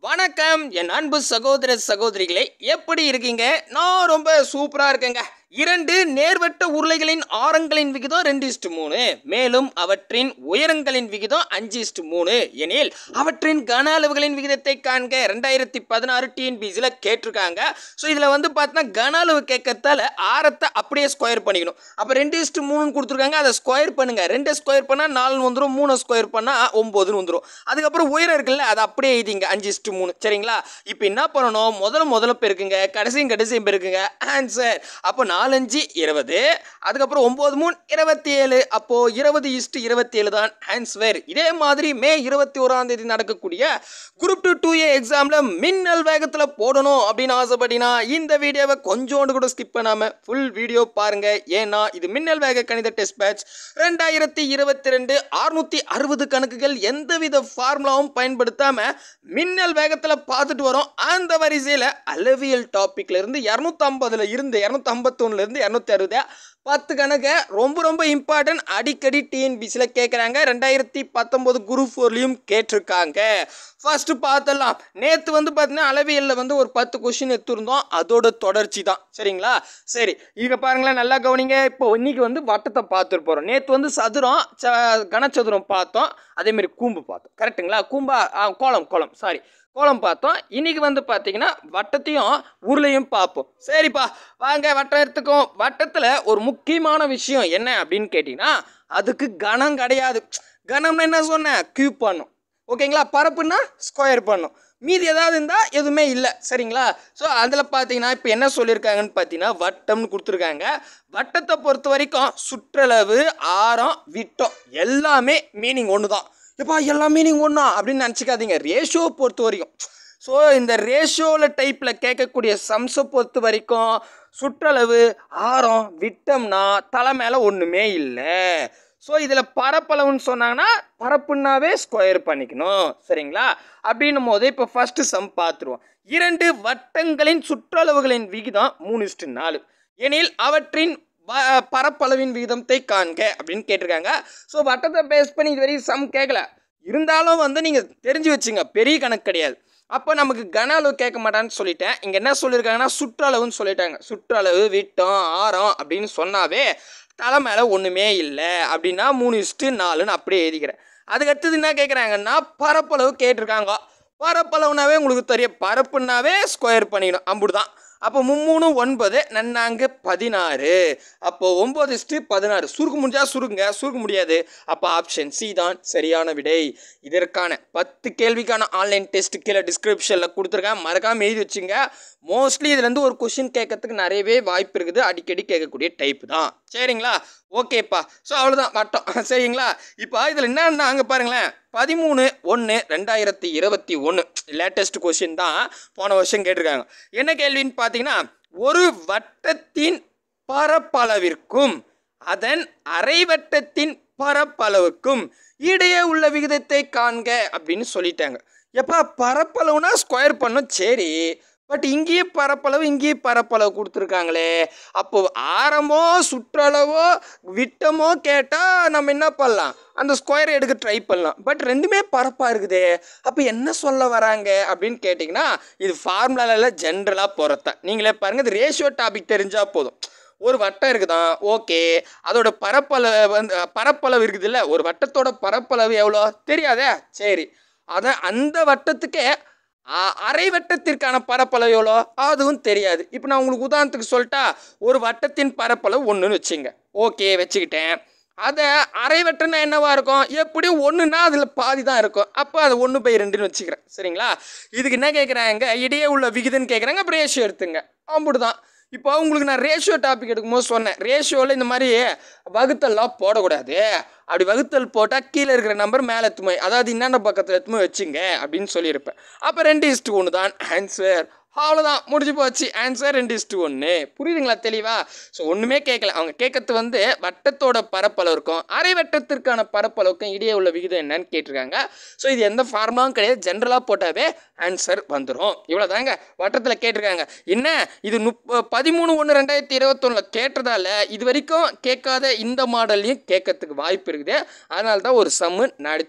வணக்கம் என் அன்பு சகோதர சகோதரிகளே எப்படி இருக்கீங்க நான் ரொம்ப சூப்பரா இருக்கேங்க இரண்டு நேர்வட்ட உருளைகளின் ஆரங்களின் விகிதம் ரெண்டு இஸ்டு மூணு மேலும் அவற்றின் உயரங்களின் விகிதம் அஞ்சு இஸ்டு மூணு எனில் அவற்றின் கன அளவுகளின் விகிதத்தை காண்க ரெண்டாயிரத்தி பதினாறு டிஎன்பிசியில் கேட்டிருக்காங்க ஸோ இதில் வந்து பார்த்தீங்கன்னா கன அளவு கேட்கறதால ஆரத்தை அப்படியே ஸ்கொயர் பண்ணிக்கணும் அப்போ ரெண்டு இஸ்டு மூணுன்னு கொடுத்துருக்காங்க அதை ஸ்கொயர் பண்ணுங்க ரெண்டு ஸ்கொயர் பண்ணால் நாலுன்னு வந்துடும் மூணு ஸ்கொயர் பண்ணால் ஒம்போதுன்னு வந்துடும் அதுக்கப்புறம் உயரம் இருக்குல்ல அதை அப்படியே எழுதிங்க அஞ்சு இஸ்டு மூணு சரிங்களா இப்போ என்ன பண்ணணும் முதல்ல முதல்ல பெருக்குங்க கடைசியும் கடைசியும் பெருக்குங்க ஆன்சர் அப்போ நாலஞ்சு இருபது அதுக்கப்புறம் ஒம்பது மூணு இருபத்தி ஏழு அப்போது இருபது இஸ்டு இருபத்தி ஏழு தான் ஆன்சர் இதே மாதிரி மே இருபத்தி ஓராம் தேதி நடக்கக்கூடிய குரூப் டூ டூ ஏ எக்ஸாமில் மின்னல் வேகத்தில் போடணும் அப்படின்னு ஆசைப்பட்டீங்கன்னா இந்த வீடியோவை கொஞ்சோண்டு கூட ஸ்கிப் பண்ணாமல் ஃபுல் வீடியோ பாருங்க ஏன்னா இது மின்னல் வேக கணித டெஸ்ட் பேட்ச் ரெண்டாயிரத்தி இருபத்தி ரெண்டு அறுநூத்தி அறுபது கணக்குகள் எந்தவித ஃபார்முலாவும் பயன்படுத்தாம மின்னல் வேகத்தில் பார்த்துட்டு வரோம் அந்த வரிசையில் அளவியல் டாபிக்ல இருந்து இரநூத்தம்பதுல இருந்து இரநூத்தம்பத்தொன்னுல இருந்து இரநூத்தி அறுபது பத்து கணக்கை ரொம்ப ரொம்ப இம்பார்ட்டன்ட் அடிக்கடி டிஎன்பிசியில் கேட்குறாங்க ரெண்டாயிரத்தி பத்தொம்போது குரூப் ஃபோர்லேயும் கேட்டிருக்காங்க ஃபர்ஸ்ட் பார்த்தலாம் நேற்று வந்து பார்த்தீங்கன்னா அளவியலில் வந்து ஒரு பத்து கொஷின் எடுத்துருந்தோம் அதோட தொடர்ச்சி தான் சரிங்களா சரி இங்கே பாருங்களேன் நல்லா கவனிங்க இப்போ இன்னைக்கு வந்து வட்டத்தை பார்த்துட்டு போகிறோம் நேற்று வந்து சதுரம் ச கனச்சதுரம் பார்த்தோம் அதேமாரி கூம்பு பார்த்தோம் கரெக்ட்டுங்களா கூம்பா ஆ, கோலம் கோலம் சாரி கோலம் பார்த்தோம் இன்னைக்கு வந்து பார்த்தீங்கன்னா வட்டத்தையும் உருளையும் பார்ப்போம் சரிப்பா வாங்க வட்டம் எடுத்துக்கோம் வட்டத்தில் ஒரு முக்கியமான விஷயம் என்ன அப்படின்னு கேட்டிங்கன்னா அதுக்கு கணம் கிடையாது கணம்னு என்ன சொன்னேன் கியூப் பண்ணும் ஓகேங்களா பரப்புன்னா ஸ்கொயர் பண்ணும் மீதி ஏதாவது இருந்தால் எதுவுமே இல்லை சரிங்களா ஸோ அதில் பார்த்தீங்கன்னா இப்போ என்ன சொல்லியிருக்காங்கன்னு பார்த்தீங்கன்னா வட்டம்னு கொடுத்துருக்காங்க வட்டத்தை பொறுத்த வரைக்கும் சுற்றளவு ஆரம் விட்டம் எல்லாமே மீனிங் ஒன்று தான் எப்பா எல்லா மீனிங் ஒன்றா அப்படின்னு நினச்சிக்காதீங்க ரேஷியோ பொறுத்த வரைக்கும் ஸோ இந்த ரேஷியோவில் டைப்பில் கேட்கக்கூடிய சம்ஸை பொறுத்த வரைக்கும் சுற்றளவு ஆரம் விட்டம்னா தலை மேலே ஒன்றுமே இல்லை ஸோ இதில் பரப்பளவுன்னு சொன்னாங்கன்னா பரப்புனாவே ஸ்கொயர் பண்ணிக்கணும் சரிங்களா அப்படின்னும் போது இப்போ ஃபஸ்ட்டு சம் பார்த்துருவோம் இரண்டு வட்டங்களின் சுற்றளவுகளின் விகிதம் மூணு இஸ்டு நாலு எனில் அவற்றின் வ- பரப்பளவின் விகிதத்தை காண்க அப்படின்னு கேட்டிருக்காங்க ஸோ வட்டத்தை பேஸ் பண்ணி இது வரைக்கும் சம் கேட்கல இருந்தாலும் வந்து நீங்கள் தெரிஞ்சு வச்சுங்க பெரிய கணக்கு கிடையாது அப்போ நமக்கு கன அளவு கேட்க மாட்டான்னு சொல்லிட்டேன் இங்கே என்ன சொல்லியிருக்காங்கன்னா சுற்றளவுன்னு சொல்லிட்டாங்க சுற்றளவு விட்டம் ஆரம் அப்படின்னு சொன்னாவே தலை மேலே ஒன்றுமே இல்லை அப்படின்னா மூணு இஸ்ட்டு நாலுன்னு அப்படியே எழுதிக்கிறேன் அதுக்கு அடுத்தது என்ன கேட்குறாங்கன்னா பரப்பளவு கேட்டிருக்காங்க பரப்பளவுனாவே உங்களுக்கு தெரியும் பரப்புனாவே ஸ்கொயர் பண்ணிக்கணும் அம்புடு தான் அப்போ மும்மூணு ஒன்பது நன்னாங்கு பதினாறு அப்போ ஒம்பது இஸ்ட்டு பதினாறு சுருக்க முடிஞ்சா சுருக்குங்க சுருக்க முடியாது அப்போ ஆப்ஷன் சி தான் சரியான விடை இதற்கான பத்து கேள்விக்கான ஆன்லைன் டெஸ்ட் கீழே டிஸ்கிரிப்ஷனில் கொடுத்துருக்கேன் மறக்காமல் எழுதி வச்சுங்க மோஸ்ட்லி இதுலேருந்து ஒரு கொஷின் கேட்கறதுக்கு நிறையவே வாய்ப்பு இருக்குது அடிக்கடி கேட்கக்கூடிய டைப் தான் சரிங்களா ஓகேப்பா ஸோ அவ்வளோதான் வட்டம் சரிங்களா இப்போ இதில் என்னன்னா அங்கே பாருங்களேன் பதிமூணு ஒன்று ரெண்டாயிரத்தி இருபத்தி ஒன்று லேட்டஸ்ட் கொஷின் தான் போன வருஷம் கேட்டிருக்காங்க என்ன கேள்வின்னு பார்த்தீங்கன்னா ஒரு வட்டத்தின் பரப்பளவிற்கும் அதன் அரைவட்டத்தின் பரப்பளவுக்கும் இடையே உள்ள விகிதத்தை காண்க அப்படின்னு சொல்லிட்டாங்க எப்பா பரப்பளவுனா ஸ்கொயர் பண்ணும் சரி பட் இங்கேயே பரப்பளவு இங்கேயே பரப்பளவு கொடுத்துருக்காங்களே அப்போ ஆரமோ சுற்றளவோ விட்டமோ கேட்டால் நம்ம என்ன பண்ணலாம் அந்த ஸ்கொயர் எடுக்க ட்ரை பண்ணலாம் பட் ரெண்டுமே பரப்பாக இருக்குதே அப்போ என்ன சொல்ல வராங்க அப்படின்னு கேட்டிங்கன்னா இது ஃபார்முலாவில் ஜென்ரலாக போகிறத நீங்களே பாருங்கள் இது ரேஷியோ டாபிக் தெரிஞ்சால் போதும் ஒரு வட்டம் இருக்குதான் ஓகே அதோட பரப்பளவு வந்து பரப்பளவு இருக்குதுல்ல ஒரு வட்டத்தோட பரப்பளவு எவ்வளோ தெரியாதே சரி அதை அந்த வட்டத்துக்கே அ- அரை வட்டத்திற்கான பரப்பளவு எவ்வளோ அதுவும் தெரியாது இப்போ நான் உங்களுக்கு உதாரணத்துக்கு சொல்லிட்டா ஒரு வட்டத்தின் பரப்பளவு ஒன்றுன்னு வச்சுங்க ஓகே வச்சுக்கிட்டேன் அதை அரை வட்டம்னா என்னவா இருக்கும் எப்படியும் ஒன்றுனா அதில் பாதி தான் இருக்கும் அப்போ அது ஒன்று பை ரெண்டுன்னு வச்சுக்கிறேன் சரிங்களா இதுக்கு என்ன கேட்குறாங்க இடையே உள்ள விகிதம்னு கேட்குறாங்க அப்போ ரேஷியோ எடுத்துங்க அப்படி தான் இப்போ உங்களுக்கு நான் ரேஷியோ டாபிக் எடுக்கும்போது சொன்னேன் ரேஷியோவில் இந்த மாதிரி வகுத்தல்லாம் போடக்கூடாது அப்படி வகுத்தல் போட்டால் கீழே இருக்கிற நம்பர் மேலே எத்துமை அதாவது என்னென்ன பக்கத்தில் எத்துமை வச்சுங்க அப்படின்னு சொல்லியிருப்பேன் அப்போ ரெண்டு இஸ்ட்டு ஒன்று தான் ஆன்சர் அவ்வளோதான் முடிஞ்சு போச்சு ஆன்சர் ரெண்டு இஸ்ட்டு ஒன்று புரியுதுங்களா தெளிவா ஸோ ஒன்றுமே கேட்கல அவங்க கேட்கறது வந்து வட்டத்தோட பரப்பளவுக்கும் அரை வட்டத்திற்கான பரப்பளவுக்கும் இடையே உள்ள விகிதம் என்னன்னு கேட்டிருக்காங்க ஸோ இது எந்த ஃபார்முலாவும் கிடையாது ஜென்ரலாக போட்டாவே ஆன்சர் வந்துடும் இவ்வளோ தாங்க வட்டத்தில் கேட்டிருக்காங்க என்ன இது முப்ப பதிமூணு ஒன்று ரெண்டாயிரத்தி இருபத்தொன்னில் கேட்டதால இது வரைக்கும் கேட்காத இந்த மாடல்லையும் கேட்கறதுக்கு வாய்ப்பு இருக்குது அதனால தான் ஒரு சம்மு நடத்திட்டேன்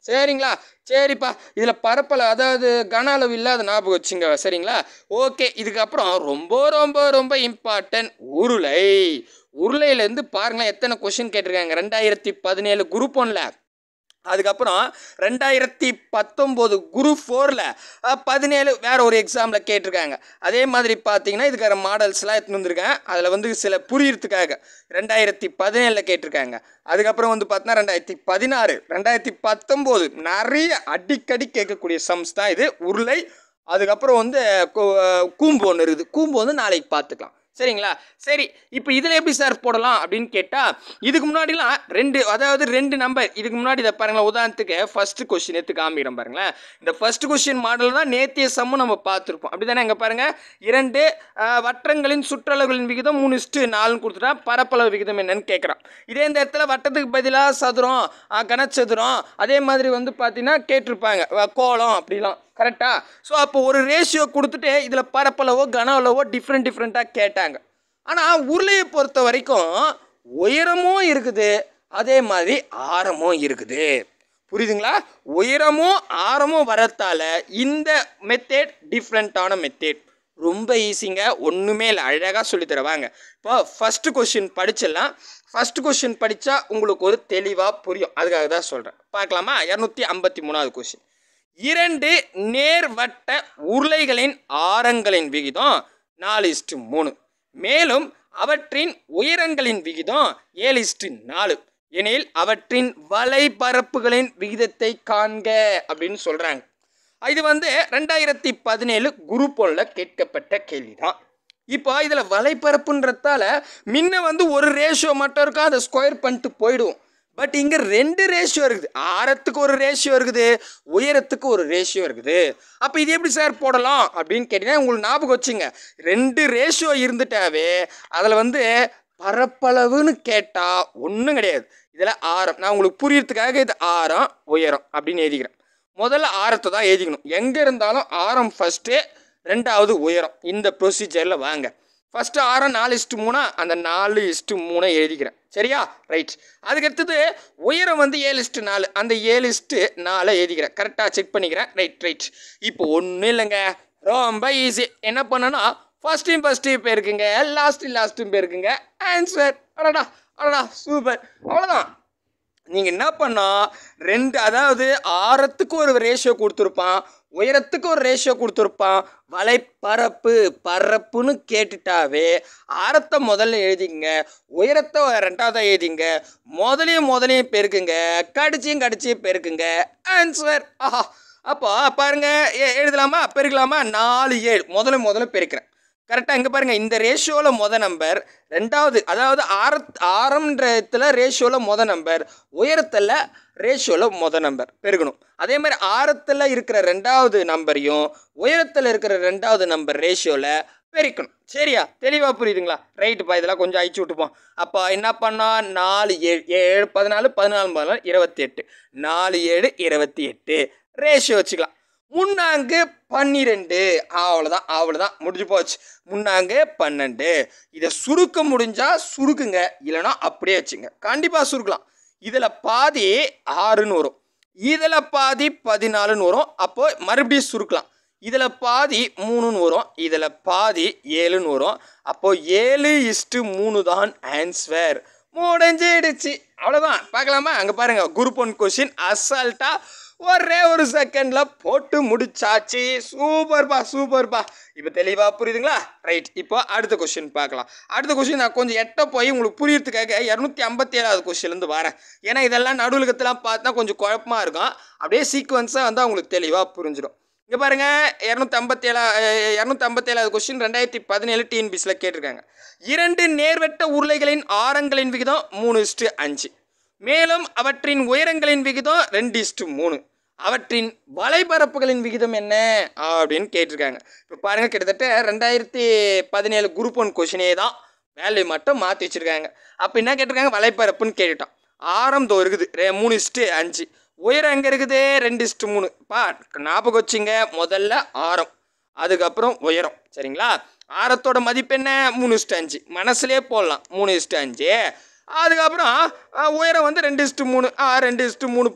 சரிங்களா சரிப்பா இதில் பரப்பளவு அதாவது கன அளவு இல்லாத ஞாபகம் வச்சுங்க சரிங்களா ஓகே இதுக்கப்புறம் ரொம்ப ரொம்ப ரொம்ப இம்பார்ட்டன்ட் உருளை உருளையிலேருந்து பாருங்களேன் எத்தனை கொஷின் கேட்டிருக்காங்க ரெண்டாயிரத்தி பதினேழு குரூப் ஒன்ல அதுக்கப்புறம் ரெண்டாயிரத்தி பத்தொம்போது குரூப் ஃபோரில் பதினேழு வேற ஒரு எக்ஸாமில் கேட்டிருக்காங்க அதே மாதிரி பார்த்தீங்கன்னா இதுக்கான மாடல்ஸ்லாம் எடுத்துன்னு வந்திருக்கேன் அதில் வந்து சில புரியறதுக்காக ரெண்டாயிரத்தி பதினேழில் கேட்டிருக்காங்க அதுக்கப்புறம் வந்து பார்த்தீங்கன்னா ரெண்டாயிரத்தி பதினாறு ரெண்டாயிரத்தி பத்தொம்போது நிறைய அடிக்கடி கேட்கக்கூடிய சம்ஸ் தான் இது உருளை அதுக்கப்புறம் வந்து கு- கூம்பு ஒன்று இருக்குது கூம்பு வந்து நாளைக்கு பார்த்துக்கலாம் சரிங்களா சரி இப்போ இதில் எப்படி சார் போடலாம் அப்படின்னு கேட்டால் இதுக்கு முன்னாடிலாம் ரெண்டு அதாவது ரெண்டு நம்பர் இதுக்கு முன்னாடி இதை பாருங்களேன் உதாரணத்துக்கு ஃபஸ்ட்டு கொஸ்டின் எடுத்து காமிக்கிறேன் பாருங்களேன் இந்த ஃபர்ஸ்ட் கொஸ்டின் மாடல் தான் நேத்திய சம்மு நம்ம பார்த்துருப்போம் அப்படி தானே இங்கே பாருங்கள் இரண்டு ஆஹ், வட்டங்களின் சுற்றளவுகளின் விகிதம் மூணு இஸ்ட்டு நாலுன்னு கொடுத்துட்டா பரப்பளவு விகிதம் என்னன்னு கேட்குறான் இதே இந்த இடத்துல வட்டத்துக்கு பதிலாக சதுரம் ஆஹ், கனச்சதுரம் அதே மாதிரி வந்து பார்த்தீங்கன்னா கேட்டிருப்பாங்க வ- கோலம் அப்படிலாம் கரெக்டா ஸோ அப்போ ஒரு ரேஷியோ கொடுத்துட்டு இதில் பரப்பளவோ கன அளவோ டிஃப்ரெண்ட் டிஃப்ரெண்ட்டாக கேட்டாங்க ஆனால் உருளையை பொறுத்த வரைக்கும் உயரமும் இருக்குது அதே மாதிரி ஆரமும் இருக்குது புரியுதுங்களா உயரமும் ஆரமும் வரத்தால இந்த மெத்தேட் டிஃப்ரெண்ட்டான மெத்தேட் ரொம்ப ஈஸிங்க ஒன்றுமே இல்லை அழகாக சொல்லித்தருவாங்க இப்போ ஃபஸ்ட்டு கொஷின் படிச்சிடலாம் ஃபஸ்ட்டு கொஷின் படித்தா உங்களுக்கு ஒரு தெளிவாக புரியும் அதுக்காக தான் சொல்கிறேன் பார்க்கலாமா இரநூத்தி ஐம்பத்தி மூணாவது கொஷின் இரண்டு நேர்வட்ட உருளைகளின் ஆரங்களின் விகிதம் நாலு இஸ்டு மூணு மேலும் அவற்றின் உயரங்களின் விகிதம் ஏழு இஸ்டு நாலு எனில் அவற்றின் வலைபரப்புகளின் விகிதத்தை காண்க அப்படின்னு சொல்கிறாங்க இது வந்து ரெண்டாயிரத்தி பதினேழு குரூப் ஒன்ல கேட்கப்பட்ட கேள்வி தான் இப்போ இதில் வலைப்பரப்புன்றதால முன்ன வந்து ஒரு ரேஷியோ மட்டும் இருக்கா அதை ஸ்கொயர் பண்ணிட்டு போயிடுவோம் பட் இங்கே ரெண்டு ரேஷியோ இருக்குது ஆரத்துக்கு ஒரு ரேஷியோ இருக்குது உயரத்துக்கு ஒரு ரேஷியோ இருக்குது அப்போ இது எப்படி சார் போடலாம் அப்படின்னு கேட்டிங்கன்னா உங்களுக்கு ஞாபகம் வச்சுங்க ரெண்டு ரேஷியோ இருந்துட்டாவே அதில் வந்து பரப்பளவுன்னு கேட்டால் ஒன்றும் கிடையாது இதில் ஆரம் நான் உங்களுக்கு புரியறதுக்காக இது ஆரம் உயரம் அப்படின்னு எழுதிக்கிறேன் முதல்ல ஆரத்தை தான் எழுதிக்கணும் எங்கே இருந்தாலும் ஆரம் ஃபஸ்ட்டு ரெண்டாவது உயரம் இந்த ப்ரொசீஜரில் வாங்க ஃபஸ்ட்டு ஆரம் நாலு இஸ்ட்டு மூணா அந்த நாலு இஸ்ட்டு மூணை எழுதிக்கிறேன் சரியா ரைட் அதுக்கடுத்தது உயரம் வந்து ஏழு இஸ்ட்டு நாலு அந்த ஏழு இஸ்ட்டு நாலை எழுதிக்கிறேன் கரெக்டாக செக் பண்ணிக்கிறேன் ரைட் ரைட் இப்போ ஒன்றும் இல்லைங்க ரொம்ப ஈஸி என்ன பண்ணனா ஃபஸ்ட்டையும் ஃபஸ்ட்டையும் போயிருக்குங்க லாஸ்ட்டையும் லாஸ்ட்டும் போயிருக்குங்க ஆன்சர் அடடா அடடா சூப்பர் அவ்வளோதான் நீங்கள் என்ன பண்ணா ரெண்டு அதாவது ஆரத்துக்கு ஒரு ரேஷியோ கொடுத்துருப்பான் உயரத்துக்கு ஒரு ரேஷியோ கொடுத்துருப்பான் வலைப்பரப்பு பரப்புன்னு கேட்டுட்டாவே ஆரத்தை முதல்ல எழுதிங்க உயரத்தை ரெண்டாவதாக எழுதிங்க முதலையும் முதலையும் பெருக்குங்க கடிச்சியும் கடிச்சியும் பெருக்குங்க ஆன்சர் ஆஹா அப்போ பாருங்க எ- எழுதலாமா பெருக்கலாமா நாலு ஏழு முதல்ல முதல்ல பெருக்கிறேன் கரெக்டாக இங்கே பாருங்கள் இந்த ரேஷியோவில் மொத நம்பர் ரெண்டாவது அதாவது ஆர ஆரம்ன்றத்தில் ரேஷியோவில் மொத நம்பர் உயரத்தில் ரேஷியோவில் மொத நம்பர் பெருகணும் அதே மாதிரி ஆரத்தில் இருக்கிற ரெண்டாவது நம்பரையும் உயரத்தில் இருக்கிற ரெண்டாவது நம்பர் ரேஷியோவில் பெருக்கணும் சரியா தெளிவாக புரியுதுங்களா ரைட்டுப்பா இதெல்லாம் கொஞ்சம் அழிச்சு விட்டுப்போம் அப்போ என்ன பண்ணா நாலு ஏழு ஏழு பதினாலு பதினாலு பதினாலு இருபத்தி எட்டு நாலு ஏழு இருபத்தி எட்டு ரேஷியோ வச்சுக்கலாம் முன்னாங்கு பன்னிரெண்டு அவ்வளோதான் அவ்வளோதான் முடிஞ்சு போச்சு முன்னாங்கு பன்னெண்டு இதை சுருக்க முடிஞ்சா சுருக்குங்க இல்லைன்னா அப்படியே வச்சுங்க கண்டிப்பாக சுருக்கலாம் இதில் பாதி ஆறுன்னு வரும் இதில் பாதி பதினாலுன்னு வரும் அப்போ மறுபடியும் சுருக்கலாம் இதில் பாதி மூணுன்னு வரும் இதில் பாதி ஏழுன்னு வரும் அப்போ ஏழு இஸ்டு மூணு தான் ஆன்ஸ்வர் முடிஞ்சிடுச்சு அவ்வளோதான் பார்க்கலாமா அங்கே பாருங்க குரூப் ஒன் கொஷின் அசால்ட்டாக ஒரே ஒரு செகண்ட்ல போட்டு முடிச்சாச்சு சூப்பர்ப்பா சூப்பர்ப்பா இப்போ தெளிவாக புரியுதுங்களா ரைட் இப்போ அடுத்த கொஸ்டின் பார்க்கலாம் அடுத்த கொஸ்டின் நான் கொஞ்சம் எட்ட போய் உங்களுக்கு புரியறதுக்காக இரநூத்தி ஐம்பத்தி ஏழாவது கொஸ்டின்லேருந்து வரேன் ஏன்னா இதெல்லாம் நடுவுலகத்தெல்லாம் பார்த்தா கொஞ்சம் குழப்பமா இருக்கும் அப்படியே சீக்வன்ஸாக வந்து உங்களுக்கு தெளிவாக புரிஞ்சிடும் இங்கே பாருங்க இரநூத்தி ஐம்பத்தி ஏழா இரநூத்தி ஐம்பத்தி ஏழாவது கொஸ்டின் ரெண்டாயிரத்தி பதினேழு டிஎன்பிசியில் கேட்டிருக்காங்க இரண்டு நேர்வட்ட உருளைகளின் ஆரங்களின் விகிதம் மூணு இஸ்டு அஞ்சு மேலும் அவற்றின் உயரங்களின் விகிதம் ரெண்டு இஸ்டு மூணு அவற்றின் வலைபரப்புகளின் விகிதம் என்ன அப்படின்னு கேட்டிருக்காங்க இப்போ பாருங்க கிட்டத்தட்ட ரெண்டாயிரத்தி பதினேழு குரூப் ஒன் கொஷினே தான் வேல்யூ மட்டும் மாற்றி வச்சுருக்காங்க அப்போ என்ன கேட்டிருக்காங்க வலைப்பரப்புன்னு கேட்டுட்டான் ஆரம் தோ இருக்குது ரெ மூணு இஸ்ட்டு அஞ்சு உயரம் எங்கே இருக்குது ரெண்டு இஸ்ட்டு மூணு பா ஞாபகம் வச்சுங்க முதல்ல ஆரம் அதுக்கப்புறம் உயரம் சரிங்களா ஆரத்தோட மதிப்பு என்ன மூணு இஸ்ட்டு அஞ்சு மனசுலேயே போடலாம் மூணு இஸ்ட்டு அஞ்சு அதுக்கப்புறம் ஆ, உயரம் வந்து ரெண்டு இஸ்ட்டு மூணு ஆ ரெண்டு இஸ்ட்டு மூணுப்பா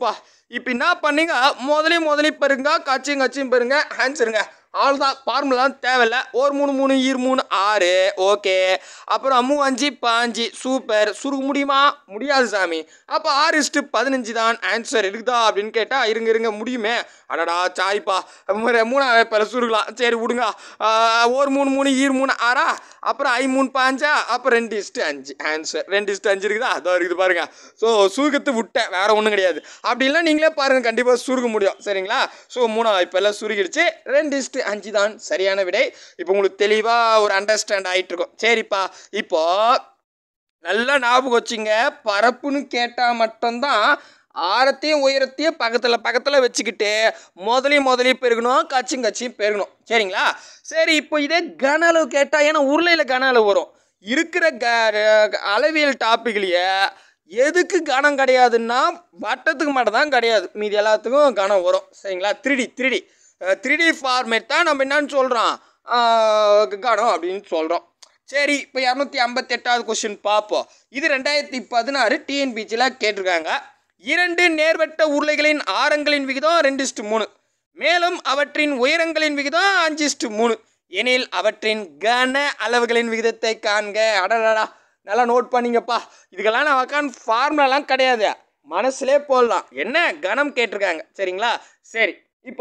இப்போ என்ன பண்ணீங்க முதலையும் முதலையும் பெருங்க கச்சியும் கச்சியும் பெருங்க ஆன்சருங்க அவ்வளோதான் ஃபார்முலாம் தேவையில்ல ஒரு மூணு மூணு ஈர் மூணு ஆறு ஓகே அப்புறம் மூ அஞ்சு பாஞ்சு சூப்பர் சுருக்க முடியுமா முடியாது சாமி அப்போ ஆறு இஸ்ட்டு பதினஞ்சு தான் ஆன்சர் இருக்குதா அப்படின்னு கேட்டால் இருங்க இருங்க முடியுமே அடடா சாய்ப்பா மூணு மூணா இப்போ சுருக்கலாம் சரி விடுங்க ஆ, ஒரு மூணு மூணு ஈர் மூணு ஆறா அப்புறம் ஐ மூணு பாஞ்சா அப்புறம் ரெண்டு இஸ்ட்டு அஞ்சு ஆன்சர் ரெண்டு இஸ்ட்டு அஞ்சு இருக்குதா அதோ இருக்குது பாருங்க ஸோ சுருக்கத்தை விட்டேன் வேற ஒன்றும் கிடையாது அப்படி இல்லை நீங்களே பாருங்க கண்டிப்பாக சுருக்க முடியும் சரிங்களா ஸோ மூணா இப்போ எல்லாம் சுருக்கிடுச்சு ரெண்டு இஸ்ட்டு அஞ்சு தான் சரியான விடை இப்போ உங்களுக்கு தெளிவாக ஒரு அண்டர்ஸ்டாண்ட் ஆயிட்டு இருக்கும் சரிப்பா இப்போ நல்லா ஞாபகம் வச்சுங்க பரப்புன்னு கேட்டால் மட்டும்தான் ஆரத்தையும் உயரத்தையும் பக்கத்தில் பக்கத்தில் வச்சுக்கிட்டு முதலையும் முதலையும் பெருகணும் கச்சும் கச்சியும் பெருகணும் சரிங்களா சரி இப்போ இதே கன அளவு கேட்டால் ஏன்னா உருளையில் கன அளவு வரும் இருக்கிற க அளவியல் டாப்பிக்லேயே எதுக்கு கணம் கிடையாதுன்னா வட்டத்துக்கு மட்டும் தான் கிடையாது மீதி எல்லாத்துக்கும் கணம் வரும் சரிங்களா த்ரீடி த்ரீடி த்ரீடி ஃபார்மேட் தான் நம்ம என்னன்னு சொல்கிறோம் கணம் அப்படின்னு சொல்கிறோம் சரி இப்போ இரநூத்தி ஐம்பத்தெட்டாவது கொஸ்டின் பார்ப்போம் இது ரெண்டாயிரத்தி பதினாறு டிஎன்பிசியில் கேட்டிருக்காங்க இரண்டு நேர்வட்ட உருளைகளின் ஆரங்களின் விகிதம் ரெண்டு இஸ்டு மூணு மேலும் அவற்றின் உயரங்களின் விகிதம் அஞ்சு இஸ்டு மூணு எனில் அவற்றின் கன அளவுகளின் விகிதத்தை காண்க அடடடா நல்லா நோட் பண்ணிங்கப்பா இதுக்கெல்லாம் நான் உக்காந்து ஃபார்முலாலாம் கிடையாது மனசுலே போடலாம் என்ன கணம் கேட்டிருக்காங்க சரிங்களா சரி இப்போ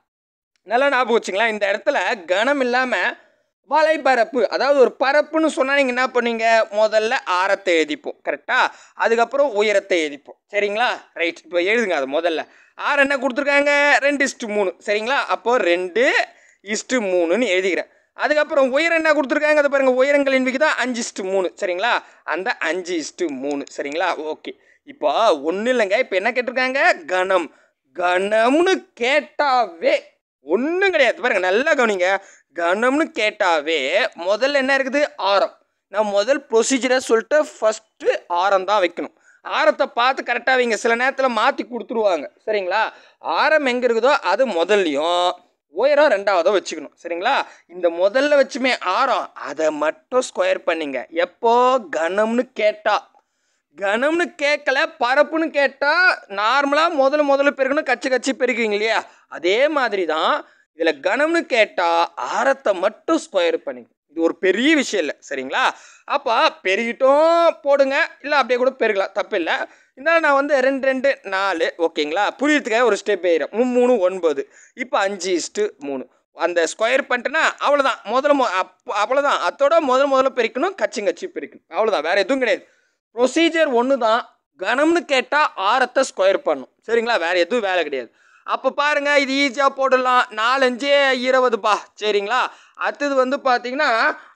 நல்லா ஞாபகம் வச்சுங்களேன் இந்த இடத்துல கணம் இல்லாமல் வலைப்பரப்பு அதாவது ஒரு பரப்புன்னு சொன்னால் நீங்கள் என்ன பண்ணுவீங்க முதல்ல ஆரத்தை எழுதிப்போம் கரெக்டாக அதுக்கப்புறம் உயரத்தை எழுதிப்போம் சரிங்களா ரைட் இப்போ எழுதுங்க அது முதல்ல ஆறு என்ன கொடுத்துருக்காங்க ரெண்டு இஸ்ட்டு மூணு சரிங்களா அப்போது ரெண்டு இஸ்ட்டு மூணுன்னு எழுதிக்கிறேன் அதுக்கப்புறம் உயரம் என்ன கொடுத்துருக்காங்க அதை பாருங்கள் உயரங்களின் விகிதம் அஞ்சு இஸ்ட்டு மூணு சரிங்களா அந்த அஞ்சு இஸ்ட்டு மூணு சரிங்களா ஓகே இப்போ ஒன்றும் இல்லைங்க இப்போ என்ன கேட்டிருக்காங்க கணம் கணம்னு கேட்டாவே ஒன்றும் கிடையாது பாருங்க நல்லா கவனிங்க கணம்னு கேட்டாவே முதல்ல என்ன இருக்குது ஆரம் நான் முதல் ப்ரொசீஜரை சொல்லிட்டு ஃபஸ்ட்டு ஆரம் தான் வைக்கணும் ஆரத்தை பார்த்து கரெக்டாக வைங்க சில நேரத்தில் மாற்றி கொடுத்துருவாங்க சரிங்களா ஆரம் எங்கே இருக்குதோ அது முதல்லையும் உயரம் ரெண்டாவதோ வச்சுக்கணும் சரிங்களா இந்த முதல்ல வச்சுமே ஆரம் அதை மட்டும் ஸ்கொயர் பண்ணிங்க எப்போ கணம்னு கேட்டா கணம்னு கேட்கல பரப்புன்னு கேட்டால் நார்மலாக முதல்ல முதல்ல பெருக்கணும் கச்சி கச்சி பெருக்குவீங்க இல்லையா அதே மாதிரி தான் இதில் கணம்னு கேட்டால் ஆரத்தை மட்டும் ஸ்கொயர் பண்ணிங்க இது ஒரு பெரிய விஷயம் இல்லை சரிங்களா அப்போ பெருகிட்டும் போடுங்க இல்லை அப்படியே கூட பெருகலாம் தப்பு இல்லை இருந்தாலும் நான் வந்து ரெண்டு ரெண்டு நாலு ஓகேங்களா புரியறதுக்காக ஒரு ஸ்டெப் ஏறும் மூணு மூணு ஒன்பது இப்போ அஞ்சு இஸ்ட்டு மூணு அந்த ஸ்கொயர் பண்ணிட்டேன்னா அவ்வளோதான் முதல்ல மொ அப்போ அவ்வளோதான் அத்தோட முதல்ல முதல்ல பெருக்கணும் கச்சி கச்சி பெருக்கணும் அவ்வளோதான் வேறு எதுவும் கிடையாது ப்ரொசீஜர் ஒன்று தான் கணம்னு கேட்டால் ஆரத்தை ஸ்கொயர் பண்ணும் சரிங்களா வேறு எதுவும் வேலை கிடையாது அப்போ பாருங்கள் இது ஈஸியாக போட்டுடலாம் நாலஞ்சு இருபதுப்பா சரிங்களா அடுத்தது வந்து பார்த்தீங்கன்னா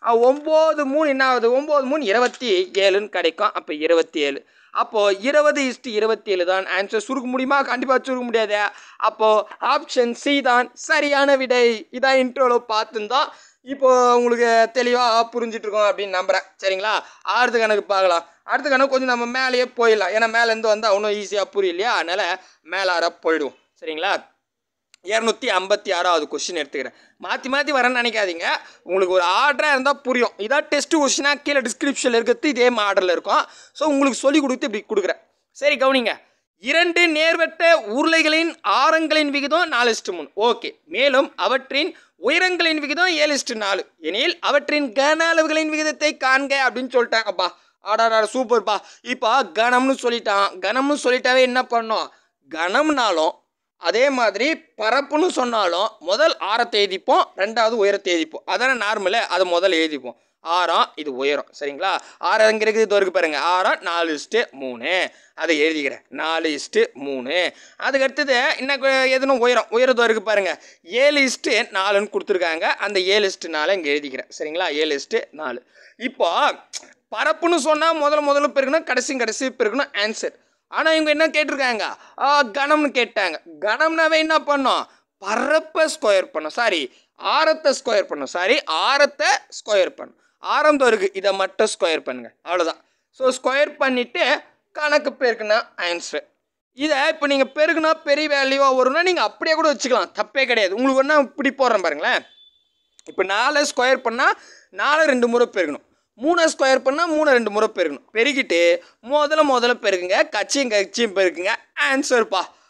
ஒம்பது மூணு என்ன ஆகுது ஒம்பது மூணு இருபத்தி ஏழுன்னு கிடைக்கும் அப்போ இருபத்தி ஏழு அப்போது இருபது இஸ்ட்டு இருபத்தி ஏழு தான் ஆன்சர் சுருக்க முடியுமா கண்டிப்பாக சுருக்க முடியாது அப்போது ஆப்ஷன் சி தான் சரியான விடை இதான் இன்ட்ரோவில் பார்த்துருந்தோம் இப்போ உங்களுக்கு தெளிவாக புரிஞ்சிட்டு இருக்கோம் அப்படின்னு நம்புகிறேன் சரிங்களா அடுத்த கணக்கு பார்க்கலாம் அடுத்த கணக்கு கொஞ்சம் நம்ம மேலேயே போயிடலாம் ஏன்னா மேலேருந்து வந்தால் இன்னும் ஈஸியாக புரியலையா அதனால் மேலார போயிடுவோம் சரிங்களா இரநூத்தி ஐம்பத்தி ஆறாவது கொஸ்டின் எடுத்துக்கிறேன் மாற்றி மாற்றி வரேன்னு நினைக்காதீங்க உங்களுக்கு ஒரு ஆர்டராக இருந்தால் புரியும் இதான் டெஸ்ட் கொஸ்டினாக கீழே டிஸ்கிரிப்ஷனில் இருக்கிறது இதே ஆர்டரில் இருக்கும் ஸோ உங்களுக்கு சொல்லி கொடுத்து இப்படி கொடுக்குறேன் சரி கவனிங்க இரண்டு நேர்வட்ட உருளைகளின் ஆரங்களின் விகிதம் நாலு இஸ்டு மூணு ஓகே மேலும் அவற்றின் உயரங்களின் விகிதம் ஏழு இஸ்டு நாலு எனில் அவற்றின் கன அளவுகளின் விகிதத்தை காண்க அப்படின்னு சொல்லிட்டாங்கப்பா ஆடாடா சூப்பர்ப்பா இப்போ கணம்னு சொல்லிட்டான் கணம்னு சொல்லிட்டாவே என்ன பண்ணோம் கணம்னாலும் அதே மாதிரி பரப்புன்னு சொன்னாலும் முதல் ஆரத்தை எழுதிப்போம் ரெண்டாவது உயரத்தை எழுதிப்போம் அதானே நார்மலு அதை முதல்ல எழுதிப்போம் ஆறாம் இது உயரம் சரிங்களா ஆறாம் எங்கே இருக்குது இது வரைக்கும் பாருங்கள் ஆறாம் நாலு இஸ்ட்டு மூணு அதை எழுதிக்கிறேன் நாலு இஸ்ட்டு மூணு அதுக்கு அடுத்தது இன்னும் எதுனும் உயரம் உயரத்து வரைக்கும் பாருங்கள் ஏழு இஸ்ட்டு நாலுன்னு கொடுத்துருக்காங்க அந்த ஏழு இஸ்ட்டு நாலு இங்கே எழுதிக்கிறேன் சரிங்களா ஏழு இஸ்ட்டு நாலு இப்போ பரப்புன்னு சொன்னால் முதல்ல முதல்ல பெருக்கணும் கடைசி கடைசி பெருக்கணும் ஆன்சர் ஆனால் இவங்க என்ன கேட்டிருக்காங்க ஆ, கணம்னு கேட்டாங்க கணம்னாவே என்ன பண்ணோம் பரப்பை ஸ்கொயர் பண்ணும் சாரி ஆரத்தை ஸ்கொயர் பண்ணும் சாரி ஆரத்தை ஸ்கொயர் பண்ணும் ஆரம் இருக்குது இதை மட்டும் ஸ்கொயர் பண்ணுங்க அவ்வளோதான் ஸோ ஸ்கொயர் பண்ணிவிட்டு கணக்கு பெருக்குனா ஆன்சர் இதை இப்போ நீங்கள் பெருக்குனா பெரிய வேல்யூவாக வரும்னா நீங்கள் அப்படியே கூட வச்சுக்கலாம் தப்பே கிடையாது உங்களுக்கு ஒன்றா இப்படி போடுறேன் பாருங்களேன் இப்போ நாலு ஸ்கொயர் பண்ணால் நாலு ரெண்டு முறை பெருகணும் மூணை ஸ்கொயர் பண்ணால் மூணு ரெண்டு முறை பெருகணும் பெருகிட்டு முதல்ல முதல்ல பெருக்குங்க கச்சியும் கச்சியும் பெருக்குங்க ஆன்சர்ப்பா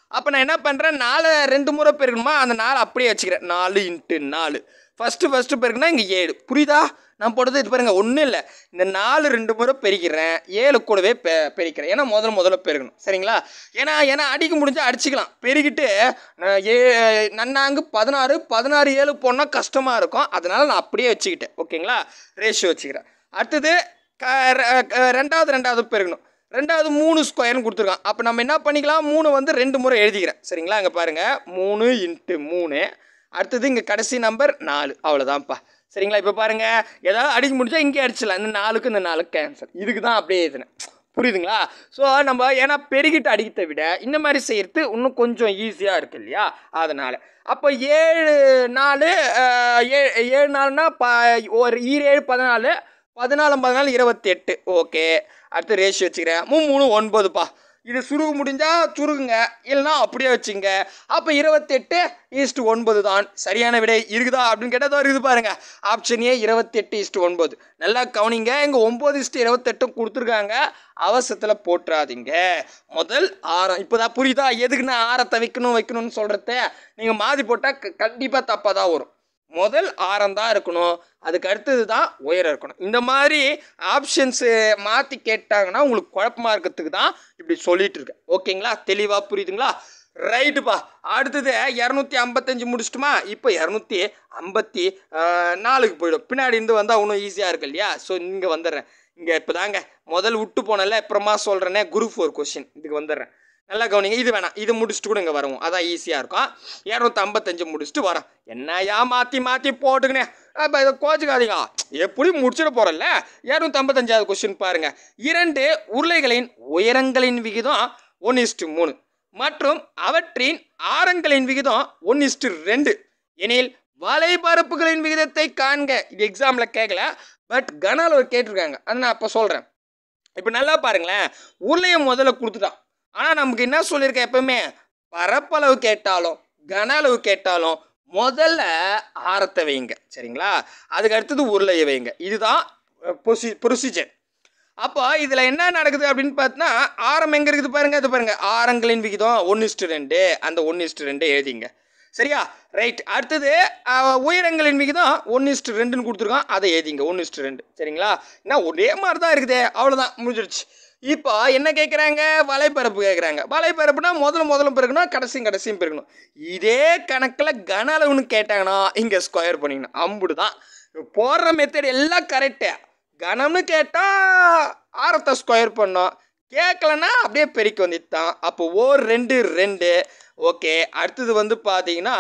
அப்போ நான் என்ன பண்ணுறேன் நாலு ரெண்டு முறை பெருக்கணுமா அந்த நாலு அப்படியே வச்சுக்கிறேன் நாலு இன்ட்டு நாலு ஃபஸ்ட்டு ஃபஸ்ட்டு பெருக்குனா இங்கே ஏழு புரியுதா நான் போட்டது இது பாருங்க ஒன்றும் இல்லை இந்த நாலு ரெண்டு முறை பெருக்கிறேன் ஏழு கூடவே பெ பெருக்கிறேன் ஏன்னா முதல்ல முதல்ல பெருகணும் சரிங்களா ஏன்னா ஏன்னா அடிக்க முடிஞ்சால் அடிச்சுக்கலாம் பெருகிட்டு நான் ஏ நன்னாங்கு பதினாறு பதினாறு ஏழு போனால் கஷ்டமாக இருக்கும் அதனால் நான் அப்படியே வச்சுக்கிட்டேன் ஓகேங்களா ரேஷியோ வச்சுக்கிறேன் அடுத்தது க ர- க- ரெண்டாவது ரெண்டாவது பெருகணும் ரெண்டாவது மூணு ஸ்கொயர்னு கொடுத்துருக்கான் அப்போ நம்ம என்ன பண்ணிக்கலாம் மூணு வந்து ரெண்டு முறை எழுதிக்கிறேன் சரிங்களா அங்கே பாருங்கள் மூணு இன்ட்டு மூணு அடுத்தது இங்கே கடைசி நம்பர் நாலு அவ்வளோதான்ப்பா சரிங்களா இப்போ பாருங்கள் ஏதாவது அடிக்க முடிஞ்சா இங்கே அடிச்சிடலாம் இந்த நாலுக்கு இந்த நாலுக்கு கேன்சல் இதுக்கு தான் அப்படியே எழுதினேன் புரியுதுங்களா ஸோ நம்ம ஏன்னா பெருகிட்டு அடிக்கிறத விட இந்த மாதிரி செய்கிறது இன்னும் கொஞ்சம் ஈஸியாக இருக்கு இல்லையா அதனால் அப்போ ஏழு நாலு அஹ், ஏ- ஏழு நாலுனா ப ஒரு ஈரேழு பதினாலு பதினாலு பதினாலு இருபத்தெட்டு ஓகே அடுத்து ரேஷியோ வச்சுக்கிறேன் மூணு மூணு ஒன்பதுப்பா இது சுருக முடிஞ்சால் சுருகுங்க இல்லைன்னா அப்படியே வச்சுங்க அப்போ இருபத்தெட்டு ஈஸ்ட் ஒன்பது தான் சரியான விடை இருக்குதா அப்படின்னு கேட்டால் இருக்குது பாருங்க ஆப்ஷன் ஏ இருபத்தெட்டு ஈஸ்ட் ஒன்பது நல்லா கவனிங்க இங்கே ஒம்பது ஈஸ்ட் இருபத்தெட்டும் கொடுத்துருக்காங்க அவசரத்தில் போட்டுறாதீங்க முதல் ஆரம் இப்போ தான் புரியுதா எதுக்கு நான் ஆரத்தை வைக்கணும் வைக்கணும்னு சொல்கிறத நீங்கள் மாதி போட்டால் கண்டிப்பாக தப்பாக தான் வரும் முதல் ஆரம் தான் இருக்கணும் அதுக்கு அடுத்தது தான் உயரம் இருக்கணும் இந்த மாதிரி ஆப்ஷன்ஸு மாற்றி கேட்டாங்கன்னா உங்களுக்கு குழப்பமா இருக்கிறதுக்கு தான் இப்படி சொல்லிட்டு இருக்கேன் ஓகேங்களா தெளிவாக புரியுதுங்களா ரைட்டுப்பா அடுத்தது இரநூத்தி ஐம்பத்தஞ்சு முடிச்சிட்டுமா இப்போ இரநூத்தி ஐம்பத்தி நாலுக்கு போயிடும் பின்னாடி இருந்து வந்தால் இன்னும் ஈஸியாக இருக்கு இல்லையா ஸோ இங்கே வந்துடுறேன் இங்கே இப்போ தாங்க முதல் விட்டு போனல அப்புறமா சொல்கிறேனே குரூப் ஃபோர் கொஷின் இதுக்கு வந்துடுறேன் நல்லா கவனிங்க இது வேணாம் இது முடிச்சுட்டு கூட இங்கே வருவோம் அதான் ஈஸியாக இருக்கும் இரநூத்தி ஐம்பத்தஞ்சு முடிச்சுட்டு வரோம் என்னையா மாற்றி மாற்றி போட்டுக்கினே அப்போ இதை கோச்சுக்காதீங்க எப்படி முடிச்சிட போகிறல்ல இரநூத்தி ஐம்பத்தஞ்சாவது கொஸ்டின் பாருங்கள் இரண்டு உருளைகளின் உயரங்களின் விகிதம் ஒன் இஸ்டு மூணு மற்றும் அவற்றின் ஆரங்களின் விகிதம் ஒன் இஸ்டு ரெண்டு எனில் வலைபரப்புகளின் விகிதத்தை காண்க இது எக்ஸாமில் கேட்கல பட் கன அளவு கேட்டிருக்காங்க அது நான் அப்போ சொல்கிறேன் இப்போ நல்லா பாருங்களேன் உருளையை முதல்ல கொடுத்துட்டான் ஆனால் நமக்கு என்ன சொல்லியிருக்கேன் எப்பவுமே பரப்பளவு கேட்டாலும் கன அளவு கேட்டாலும் முதல்ல ஆரத்தை வைங்க சரிங்களா அதுக்கு அடுத்தது உருளையை வைங்க இதுதான் ப்ரொசி ப்ரொசீஜர் அப்போ இதில் என்ன நடக்குது அப்படின்னு பார்த்தா ஆரம் எங்கே இருக்குது பாருங்க இது பாருங்க ஆரங்களின் விகிதம் ஒன்று இஸ்டு ரெண்டு அந்த ஒன்று இஸ்டு ரெண்டு எழுதிங்க சரியா ரைட் அடுத்தது அஹ், உயரங்களின் விகிதம் ஒன்று இஸ்டு ரெண்டுன்னு கொடுத்துருக்கான் அதை எழுதிங்க ஒன்று இஸ்டு ரெண்டு சரிங்களா என்ன ஒரே மாதிரி தான் இருக்குதே அவ்வளோதான் முடிஞ்சிருச்சு இப்போ என்ன கேட்குறாங்க வலைப்பரப்பு கேட்குறாங்க வலைப்பரப்புனா முதல்ல முதல்ல பெருக்கணும் கடைசியும் கடைசியும் பெருக்கணும் இதே கணக்கில் கன அளவுன்னு கேட்டாங்கன்னா இங்கே ஸ்கொயர் பண்ணிக்கணும் அம்புடு தான் போடுற மெத்தட் எல்லாம் கரெக்டு கனம்னு கேட்டால் ஆரத்தை ஸ்கொயர் பண்ணோம் கேட்கலன்னா அப்படியே பெருக்கி வந்துட்டான் அப்போ ஓர் ரெண்டு ரெண்டு ஓகே அடுத்தது வந்து பார்த்தீங்கன்னா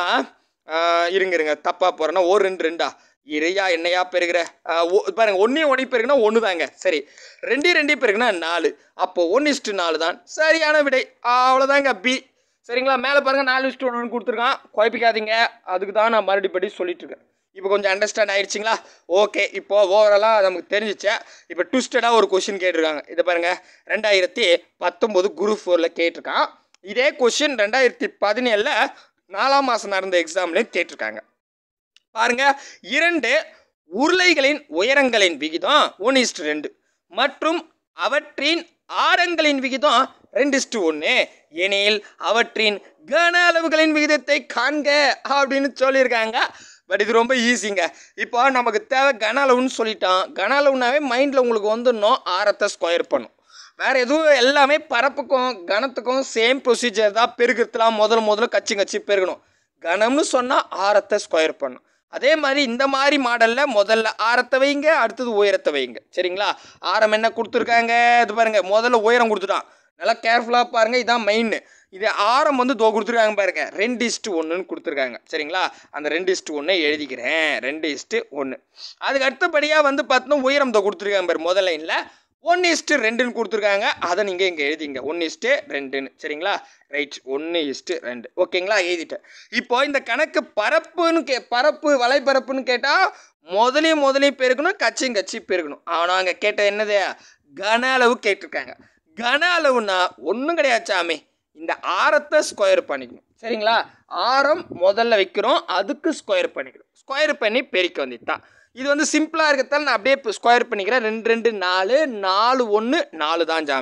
ஆஹ், இருங்க இருங்க தப்பாக போகிறேன்னா ஓர் ரெண்டு ரெண்டா இறையா என்னையா பெருகிற ஆஹ், ஒ- பாருங்க ஒன்றையும் ஒன்றி பெருகுனா ஒன்று தாங்க சரி ரெண்டையும் ரெண்டையும் பெருகுனா நாலு அப்போ ஒன்று இஸ்ட்டு நாலு தான் சரியான விடை அவ்வளோதாங்க பி சரிங்களா மேலே பாருங்க நாலு இஸ்ட்டு ஒன்று கொடுத்துருக்கான் குழப்பிக்காதீங்க அதுக்கு தான் நான் மறுபடிப்படி சொல்லிட்டு இருக்கேன் இப்போ கொஞ்சம் அண்டர்ஸ்டாண்ட் ஆயிடுச்சுங்களா ஓகே இப்போ ஓவராலாக நமக்கு தெரிஞ்சிச்சு இப்போ ட்விஸ்டடாக ஒரு கொஷின் கேட்டிருக்காங்க இதை பாருங்க ரெண்டாயிரத்தி பத்தொம்போது குரூப் ஃபோரில் கேட்டிருக்கான் இதே கொஷின் ரெண்டாயிரத்தி பதினேழில் நாலாம் மாதம் நடந்த எக்ஸாம்லேயும் கேட்டிருக்காங்க பாருங்க இரண்டு உருளைகளின் உயரங்களின் விகிதம் ஒன் இஸ்டு ரெண்டு மற்றும் அவற்றின் ஆரங்களின் விகிதம் ரெண்டு இஸ்டு ஒன்று எனில் அவற்றின் கன அளவுகளின் விகிதத்தை காண்க அப்படின்னு சொல்லியிருக்காங்க பட் இது ரொம்ப ஈஸிங்க இப்போ நமக்கு தேவை கன அளவுன்னு சொல்லிட்டான் கன அளவுனாவே மைண்டில் உங்களுக்கு வந்துடணும் ஆரத்தை ஸ்கொயர் பண்ணும் வேறு எதுவும் எல்லாமே பரப்புக்கும் கனத்துக்கும் சேம் ப்ரொசீஜர் தான் பெருக்கிறதுலாம் முதல்ல முதல்ல கச்சி கச்சி பெருகணும் கனம்னு சொன்னால் ஆரத்தை ஸ்கொயர் பண்ணும் அதே மாதிரி இந்த மாதிரி மாடலில் முதல்ல ஆரத்தை வைங்க அடுத்தது உயரத்தை வைங்க சரிங்களா ஆரம் என்ன கொடுத்துருக்காங்க இது பாருங்க முதல்ல உயரம் கொடுத்துட்டான் நல்லா கேர்ஃபுல்லாக பாருங்கள் இதான் மெயின் இது ஆரம் வந்து தோ கொடுத்துருக்காங்க பாருங்க ரெண்டு இஸ்ட்டு ஒன்றுன்னு கொடுத்துருக்காங்க சரிங்களா அந்த ரெண்டு இஸ்ட்டு ஒன்றை எழுதிக்கிறேன் ரெண்டு இஸ்ட்டு ஒன்று அதுக்கு அடுத்தபடியாக வந்து பார்த்தோன்னா உயரம் தோ கொடுத்துருக்காங்க பாரு முதல் லைனில் ஒன் இஸ்ட்டு ரெண்டுன்னு கொடுத்துருக்காங்க அதை நீங்கள் இங்கே எழுதிங்க ஒன் இஸ்ட்டு ரெண்டுன்னு சரிங்களா ரைட் ஒன்று இஸ்ட்டு ரெண்டு ஓகேங்களா எழுதிட்டேன் இப்போ இந்த கணக்கு பரப்புன்னு கே பரப்பு வலைப்பரப்புன்னு கேட்டால் முதலையும் முதலையும் பெருக்கணும் கச்சியும் கச்சி பெருக்கணும் ஆனால் அங்கே கேட்ட என்னது கன அளவு கேட்டிருக்காங்க கன அளவுனா ஒன்றும் கிடையாது சாமி இந்த ஆரத்தை ஸ்கொயர் பண்ணிக்கணும் சரிங்களா ஆரம் முதல்ல வைக்கிறோம் அதுக்கு ஸ்கொயர் பண்ணிக்கணும் ஸ்கொயர் பண்ணி பெருக்க வந்துட்டான் இது வந்து சிம்பிளாக இருக்கிறதால நான் அப்படியே ஸ்கொயர் பண்ணிக்கிறேன் ரெண்டு ரெண்டு நாலு நாலு ஒன்று நாலு தான் ஜாமி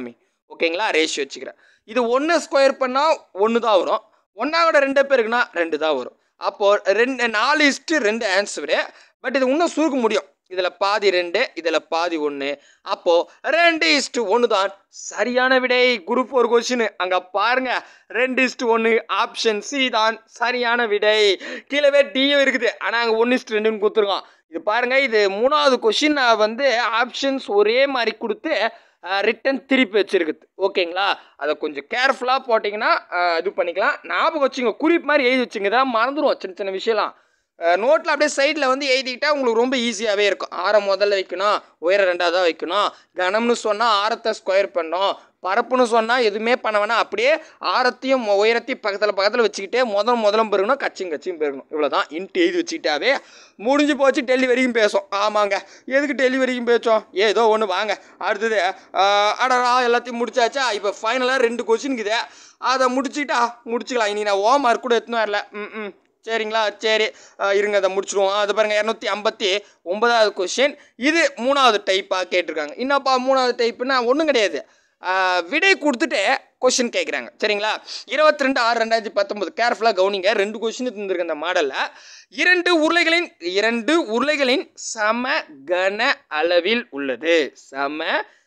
ஓகேங்களா ரேஷியோ வச்சுக்கிறேன் இது ஒன்று ஸ்கொயர் பண்ணால் ஒன்று தான் வரும் ஒன்றாவோட ரெண்டு பேருக்குன்னா ரெண்டு தான் வரும் அப்போது ரெண்டு நாலு இஸ்ட்டு ரெண்டு ஆன்சரு பட் இது இன்னும் சுருக்க முடியும் இதில் பாதி ரெண்டு இதில் பாதி ஒன்று அப்போது ரெண்டு இஸ்ட்டு ஒன்று தான் சரியான விடை குரூப் ஒரு கொஷின் அங்கே பாருங்க ரெண்டு இஸ்ட்டு ஒன்று ஆப்ஷன் சி தான் சரியான விடை கீழவே டியும் இருக்குது ஆனால் அங்கே ஒன்று இஸ்ட்டு ரெண்டுன்னு கொடுத்துருக்கோம் இது பாருங்க இது மூணாவது கொஷின் வந்து ஆப்ஷன்ஸ் ஒரே மாதிரி கொடுத்து ரிட்டன் திருப்பி வச்சிருக்குது ஓகேங்களா அதை கொஞ்சம் கேர்ஃபுல்லாக போட்டிங்கன்னா அஹ், இது பண்ணிக்கலாம் ஞாபகம் வச்சுங்க குறிப்பு மாதிரி எழுதி வச்சுங்க தான் மறந்துடும் சின்ன சின்ன விஷயம்லாம் நோட்டில் அப்படியே சைடில் வந்து எழுதிக்கிட்டா உங்களுக்கு ரொம்ப ஈஸியாகவே இருக்கும் ஆரம் முதல்ல வைக்கணும் உயரம் ரெண்டாவதாக வைக்கணும் கனம்னு சொன்னால் ஆரத்தை ஸ்கொயர் பண்ணணும் பரப்புன்னு சொன்னால் எதுவுமே பண்ண வேணாம் அப்படியே ஆரத்தையும் மொ- உயரத்தையும் பக்கத்தில் பக்கத்தில் வச்சுக்கிட்டே முதல் முதலும் பெருகணும் கச்சிங் கச்சியும் பெருகணும் இவ்வளோ தான் இன்ட்டு எழுதி வச்சுக்கிட்டாவே முடிஞ்சு போச்சு டெல்லி வரைக்கும் பேசும் ஆமாங்க எதுக்கு டெல்லி வரைக்கும் பேசோம் ஏதோ ஒன்று வாங்க அடுத்தது ஆஹ், அடடா எல்லாத்தையும் முடிச்சாச்சா இப்போ ஃபைனலாக ரெண்டு கொஸ்டினுக்குது அதை முடிச்சுக்கிட்டா முடிச்சுக்கலாம் இனி நான் ஓ மார்க் கூட எத்தனும் வரல ம் ம் சரிங்களா சரி ஆஹ், இருங்க அதை முடிச்சிடுவோம் அது பாருங்கள் இரநூத்தி ஐம்பத்தி ஒன்பதாவது கொஷின் இது மூணாவது டைப்பாக கேட்டிருக்காங்க என்னப்பா மூணாவது டைப்புனா ஒன்றும் கிடையாது ஆஹ், விடை கொடுத்துட்டு கொஷின் கேட்குறாங்க சரிங்களா இருபத்தி ரெண்டு ஆறு ரெண்டாயிரத்தி பத்தொம்பது கேர்ஃபுல்லாக கவனிங்க ரெண்டு கொஷின் தந்திருக்கு அந்த மாடலில் இரண்டு உருளைகளின் இரண்டு உருளைகளின் சம கன அளவில் உள்ளது சம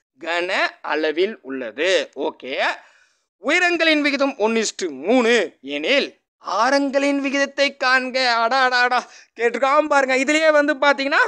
கன அளவில் உள்ளது ஓகே உயரங்களின் விகிதம் ஒன்று இஸ்டு மூணு எனில் ஆரங்களின் விகிதத்தை காண்க அடா அடா அடா கேட்டிருக்காம பாருங்க இதுலயே வந்து பார்த்தீங்கன்னா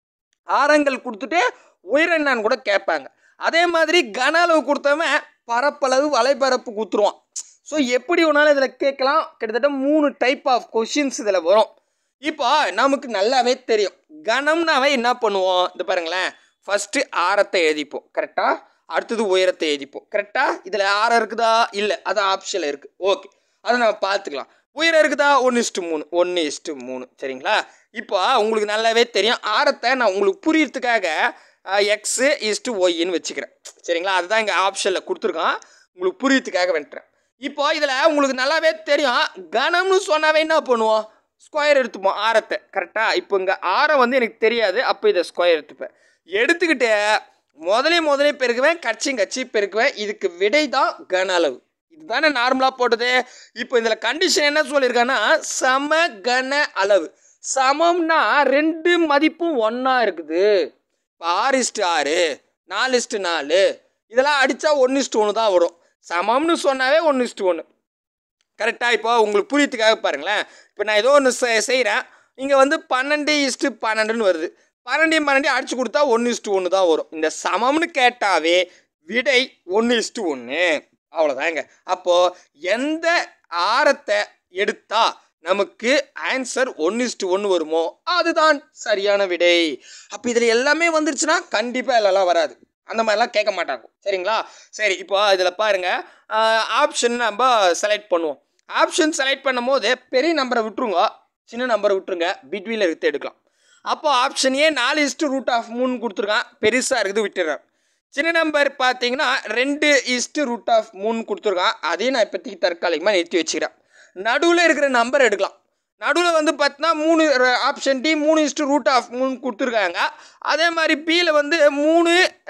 ஆரங்கள் கொடுத்துட்டு உயரம் என்னன்னு கூட கேட்பாங்க அதே மாதிரி கன அளவு கொடுத்தவன் பரப்பளவு வலைபரப்பு கொடுத்துருவான் ஸோ எப்படி வேணாலும் இதில் கேட்கலாம் கிட்டத்தட்ட மூணு டைப் ஆஃப் கொஷின்ஸ் இதில் வரும் இப்போ நமக்கு நல்லாவே தெரியும் கணம்னாவே என்ன பண்ணுவோம் இந்த பாருங்களேன் ஃபஸ்ட்டு ஆரத்தை எழுதிப்போம் கரெக்டாக அடுத்தது உயரத்தை எழுதிப்போம் கரெக்டாக இதில் ஆரம் இருக்குதா இல்லை அது ஆப்ஷனில் இருக்குது ஓகே அதை நம்ம பார்த்துக்கலாம் உயரம் இருக்குதா ஒன்று இஸ்ட்டு மூணு ஒன்று இஸ்ட்டு மூணு சரிங்களா இப்போ உங்களுக்கு நல்லாவே தெரியும் ஆரத்தை நான் உங்களுக்கு புரியறதுக்காக எக்ஸு இஸ்ட்டு ஒய்ன்னு வச்சுக்கிறேன் சரிங்களா அதுதான் இங்கே ஆப்ஷனில் கொடுத்துருக்கான் உங்களுக்கு புரியறதுக்காக வந்துட்டேன் இப்போ இதில் உங்களுக்கு நல்லாவே தெரியும் கணம்னு சொன்னாவே என்ன பண்ணுவோம் ஸ்கொயர் எடுத்துப்போம் ஆரத்தை கரெக்டாக இப்போ இங்கே ஆரம் வந்து எனக்கு தெரியாது அப்போ இதை ஸ்கொயர் எடுத்துப்பேன் எடுத்துக்கிட்டு முதலே முதலே பெருக்குவேன் கட்சியும் கட்சி பெருக்குவேன் இதுக்கு விடை தான் கன அளவு இதுதானே நார்மலாக போட்டது இப்போ இதில் கண்டிஷன் என்ன சொல்லியிருக்காங்கன்னா சம கன அளவு சமம்னா ரெண்டு மதிப்பும் ஒன்றா இருக்குது இப்போ ஆறு இஸ்ட்டு ஆறு நாலு இஸ்ட்டு நாலு இதெல்லாம் அடித்தா ஒன்று இஸ்ட்டு ஒன்று தான் வரும் சமம்னு சொன்னாவே ஒன்று இஸ்ட்டு ஒன்று கரெக்டாக இப்போ உங்களுக்கு புரியத்துக்காக பாருங்களேன் இப்போ நான் ஏதோ ஒன்று செய்கிறேன் இங்கே வந்து பன்னெண்டு இஸ்ட்டு பன்னெண்டுன்னு வருது பன்னெண்டையும் பன்னெண்டையும் அடிச்சு கொடுத்தா ஒன்று இஸ்ட்டு ஒன்று தான் வரும் இந்த சமம்னு கேட்டாவே விடை ஒன்று இஸ்ட்டு ஒன்று அவ்வளோதாங்க அப்போது எந்த ஆரத்தை எடுத்தா நமக்கு ஆன்சர் ஒன்று இஸ்ட்டு ஒன்று வருமோ அதுதான் சரியான விடை அப்போ இதில் எல்லாமே வந்துருச்சுன்னா கண்டிப்பாக இதெல்லாம் வராது அந்த மாதிரிலாம் கேட்க மாட்டாங்க சரிங்களா சரி இப்போ இதில் பாருங்கள் ஆப்ஷன் நம்ம செலக்ட் பண்ணுவோம் ஆப்ஷன் செலக்ட் பண்ணும் போது பெரிய நம்பரை விட்டுருங்க சின்ன நம்பரை விட்டுருங்க பிட்வீனில் எடுத்து எடுக்கலாம் அப்போ ஆப்ஷன் ஏ நாலு இஸ்ட்டு ரூட் ஆஃப் மூணு கொடுத்துருக்கான் பெருசாக இருக்குது விட்டுறேன் சின்ன நம்பர் பார்த்தீங்கன்னா ரெண்டு இஸ்ட்டு ரூட் ஆஃப் மூணு கொடுத்துருக்கான் அதையும் நான் இப்போதைக்கு தற்காலிகமாக நிறுத்தி வச்சுக்கிறேன் நடுவில் இருக்கிற நம்பர் எடுக்கலாம் நடுவில் வந்து பார்த்தீங்கன்னா மூணு ஆப்ஷன் டி மூணு இஸ்ட்டு ரூட் ஆஃப் மூணு கொடுத்துருக்காங்க அதே மாதிரி பியில் வந்து மூணு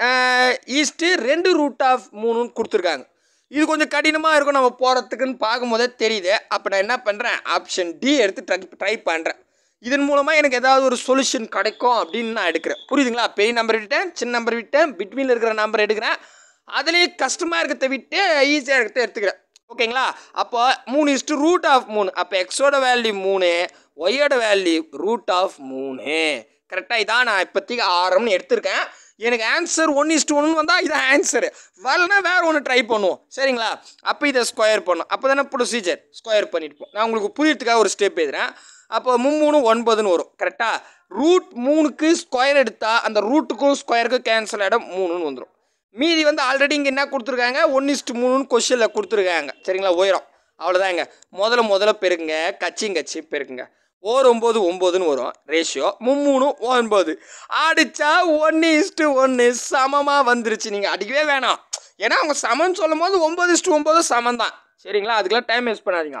ஈஸ்ட்டு ரெண்டு ரூட் ஆஃப் மூணுன்னு கொடுத்துருக்காங்க இது கொஞ்சம் கடினமாக இருக்கும் நம்ம போகிறதுக்குன்னு பார்க்கும்போதே தெரியுது அப்போ நான் என்ன பண்ணுறேன் ஆப்ஷன் டி எடுத்து ட்ரை ட்ரை பண்ணுறேன் இதன் மூலமாக எனக்கு ஏதாவது ஒரு சொல்யூஷன் கிடைக்கும் அப்படின்னு நான் எடுக்கிறேன் புரியுதுங்களா பெரிய நம்பர் விட்டேன் சின்ன நம்பர் விட்டேன் பிட்வீனில் இருக்கிற நம்பர் எடுக்கிறேன் அதுலேயே கஷ்டமாக இருக்கிறத விட்டு ஈஸியாக இருக்கிறத எடுத்துக்கிறேன் ஓகேங்களா அப்போ மூணு இஸ்ட்டு ரூட் ஆஃப் மூணு அப்போ எக்ஸோட வேல்யூ மூணு ஒய்யோட வேல்யூ ரூட் ஆஃப் மூணு கரெக்டாக இதான் நான் இப்போதைக்கு ஆரம்னு எடுத்திருக்கேன் எனக்கு ஆன்சர் ஒன் இஸ்ட் ஒன்று வந்தால் இதான் ஆன்சரு வரலனா வேறு ஒன்று ட்ரை பண்ணுவோம் சரிங்களா அப்போ இதை ஸ்கொயர் பண்ணும் அப்போ தானே ப்ரொசீஜர் ஸ்கொயர் பண்ணிட்டு நான் உங்களுக்கு புரியறதுக்காக ஒரு ஸ்டெப் எழுதுறேன் அப்போ மும்மூணு ஒன்பதுன்னு வரும் கரெக்டாக ரூட் மூணுக்கு ஸ்கொயர் எடுத்தால் அந்த ரூட்டுக்கும் ஸ்கொயருக்கும் கேன்சல் ஆகிடும் மூணுன்னு வந்துடும் மீதி வந்து ஆல்ரெடி இங்கே என்ன கொடுத்துருக்காங்க ஒன் இஸ்ட்டு மூணுன்னு கொஷனில் கொடுத்துருக்காங்க சரிங்களா உயரம் அவ்வளோதாங்க முதல்ல முதல்ல பெருக்குங்க கச்சிங் கச்சி பெருக்குங்க ஓர் ஒம்பது ஒம்போதுன்னு வரும் ரேஷியோ மும்மூணு ஒன்பது அடித்தா ஒன்று இஸ்ட்டு ஒன்று சமமாக வந்துருச்சு நீங்கள் அடிக்கவே வேணாம் ஏன்னா அவங்க சமன்னு சொல்லும் போது ஒம்பது இஸ்ட்டு ஒம்பது சமம் தான் சரிங்களா அதுக்கெல்லாம் டைம் வேஸ்ட் பண்ணாதீங்க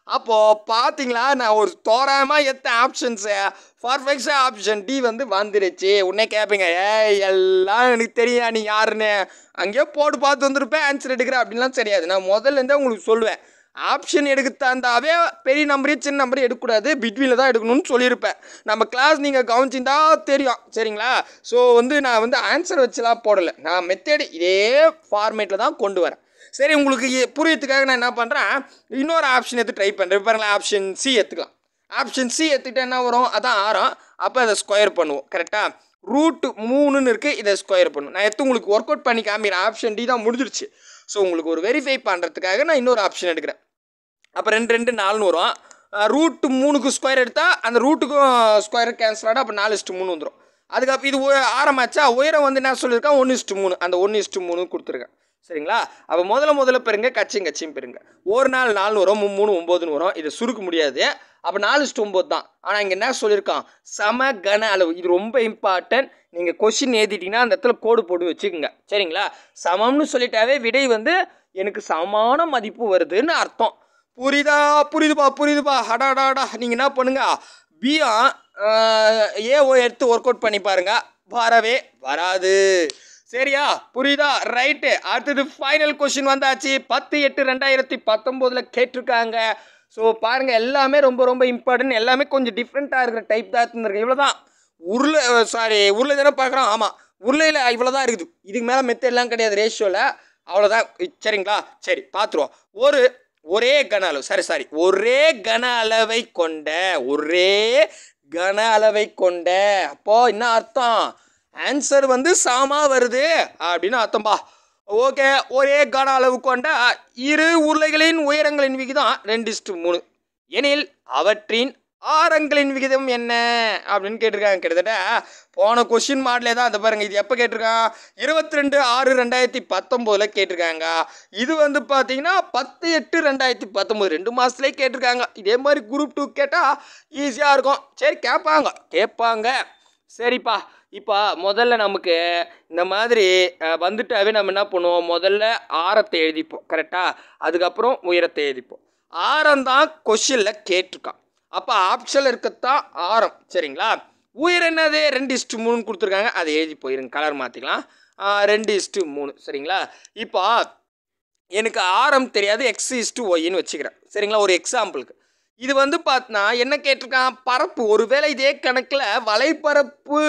அப்போது பார்த்தீங்களா நான் ஒரு தோராயமாக எத்த ஆப்ஷன்ஸு பர்ஃபெக்டாக ஆப்ஷன் டி வந்து வந்துருச்சு உடனே கேட்பீங்க ஏய் எல்லாம் எனக்கு தெரியும் நீ யாருன்னு அங்கேயோ போட்டு பார்த்து வந்திருப்பேன் ஆன்சர் எடுக்கிற அப்படின்லாம் தெரியாது நான் முதல்ல இருந்தே உங்களுக்கு சொல்லுவேன் ஆப்ஷன் எடுக்க தந்தாவே பெரிய நம்பரையும் சின்ன நம்பரையும் எடுக்கக்கூடாது பிட்வீனில் தான் எடுக்கணும்னு சொல்லியிருப்பேன் நம்ம கிளாஸ் நீங்கள் கவனிச்சிருந்தா தெரியும் சரிங்களா ஸோ வந்து நான் வந்து ஆன்சர் வச்சுலாம் போடலை நான் மெத்தேடு இதே ஃபார்மேட்டில் தான் கொண்டு வரேன் சரி உங்களுக்கு இ- புரியறதுக்காக நான் என்ன பண்ணுறேன் இன்னொரு ஆப்ஷன் எடுத்து ட்ரை பண்ணுறேன் பாருங்களேன் ஆப்ஷன் சி எடுத்துக்கலாம் ஆப்ஷன் சி எடுத்துக்கிட்டா என்ன வரும் அதான் ஆரம் அப்போ அதை ஸ்கொயர் பண்ணுவோம் கரெக்டாக ரூட் மூணுன்னு இருக்குது இதை ஸ்கொயர் பண்ணும் நான் எடுத்து உங்களுக்கு ஒர்க் அவுட் பண்ணி காமிக்கிறேன் ஆப்ஷன் டி தான் முடிஞ்சிருச்சு ஸோ உங்களுக்கு ஒரு வெரிஃபை பண்ணுறதுக்காக நான் இன்னொரு ஆப்ஷன் எடுக்கிறேன் அப்போ ரெண்டு ரெண்டு நாலுன்னு வரும் ரூட் மூணுக்கு ஸ்கொயர் எடுத்தால் அந்த ரூட்டுக்கும் ஸ்கொயர் கேன்சல் ஆகிடும் அப்போ நாலு இஸ்ட்டு மூணு வந்துடும் அதுக்கப்புறம் இது உய- ஆரமாச்சா உயரம் வந்து என்ன சொல்லியிருக்கேன் ஒன்று இஸ்ட்டு மூணு அந்த ஒன்று இஸ்ட்டு மூணு கொடுத்துருக்கேன் சரிங்களா அப்போ முதல்ல முதல்ல பெறுங்க கச்சியும் கச்சியும் பெறுங்க ஒரு நாள் நாலு வரும் மூ- மூணு ஒம்போதுன்னு வரும் இதை சுருக்க முடியாது அப்போ நாலு இஸ்ட்டு ஒம்பது தான் ஆனால் இங்கே என்ன சொல்லியிருக்கான் சம கன அளவு இது ரொம்ப இம்பார்ட்டன்ட் நீங்கள் கொஷின் எழுதிட்டீங்கன்னா அந்த இடத்துல கோடு போட்டு வச்சுக்கோங்க சரிங்களா சமம்னு சொல்லிட்டாவே விடை வந்து எனக்கு சமமான மதிப்பு வருதுன்னு அர்த்தம் புரியுதா புரியுதுப்பா புரியுதுப்பா அடாடாடா நீங்கள் என்ன பண்ணுங்க பிஆ ஏஓ எடுத்து ஒர்க் அவுட் பண்ணி பாருங்க வரவே வராது சரியா புரியுதா ரைட்டு அடுத்தது ஃபைனல் கொஷின் வந்தாச்சு பத்து எட்டு ரெண்டாயிரத்தி பத்தொம்போதில் கேட்டிருக்காங்க ஸோ பாருங்க எல்லாமே ரொம்ப ரொம்ப இம்பார்ட்டன்ட் எல்லாமே கொஞ்சம் டிஃப்ரெண்ட்டாக இருக்கிற டைப் தான் இருந்திருக்கு இவ்வளோ தான் உருளை சாரி உருளை தானே பார்க்குறோம் ஆமாம் உருளையில் இவ்வளோ தான் இருக்குது இதுக்கு மேலே மெத்தெல்லாம் கிடையாது ரேஷியோவில் அவ்வளோதான் சரிங்களா சரி பார்த்துருவோம் ஒரு ஒரே கன அளவு சரி சாரி ஒரே கன அளவை கொண்ட ஒரே கன அளவை கொண்ட அப்போ என்ன அர்த்தம் ஆன்சர் வந்து சாமா வருது அப்படின்னு அர்த்தம்பா ஓகே ஒரே கன அளவு கொண்ட இரு உருளைகளின் உயரங்களின் விகிதம் ரெண்டு இஸ்டு மூணு எனில் அவற்றின் ஆரங்களின் விகிதம் என்ன அப்படின்னு கேட்டிருக்காங்க கிட்டத்தட்ட போன கொஷின் மாடலே தான் அதை பாருங்க இது எப்போ கேட்டிருக்கான் இருபத்தி ரெண்டு ஆறு ரெண்டாயிரத்தி பத்தொம்போதில் கேட்டிருக்காங்க இது வந்து பார்த்தீங்கன்னா பத்து எட்டு ரெண்டாயிரத்தி பத்தொம்போது ரெண்டு மாதத்துலேயே கேட்டிருக்காங்க இதே மாதிரி குரூப் டூ கேட்டால் ஈஸியாக இருக்கும் சரி கேட்பாங்க கேட்பாங்க சரிப்பா இப்போ முதல்ல நமக்கு இந்த மாதிரி அஹ், வந்துட்டாவே நம்ம என்ன பண்ணுவோம் முதல்ல ஆரத்தை எழுதிப்போம் கரெக்டாக அதுக்கப்புறம் உயரத்தை எழுதிப்போம் ஆரம் தான் கொஷினில் கேட்டிருக்கான் அப்போ ஆப்ஷனில் இருக்கத்தான் ஆரம் சரிங்களா உயரம் என்னது ரெண்டு இஸ்ட்டு மூணுன்னு கொடுத்துருக்காங்க அதை எழுதி போயிருங்க கலர் மாற்றிக்கலாம் ரெண்டு இஸ்ட்டு மூணு சரிங்களா இப்போ எனக்கு ஆரம் தெரியாது எக்ஸ் இஸ்ட்டு ஒய்ன்னு வச்சுக்கிறேன் சரிங்களா ஒரு எக்ஸாம்பிளுக்கு இது வந்து பார்த்தனா என்ன கேட்டிருக்கான் பரப்பு ஒருவேளை இதே கணக்கில் வலைப்பரப்பு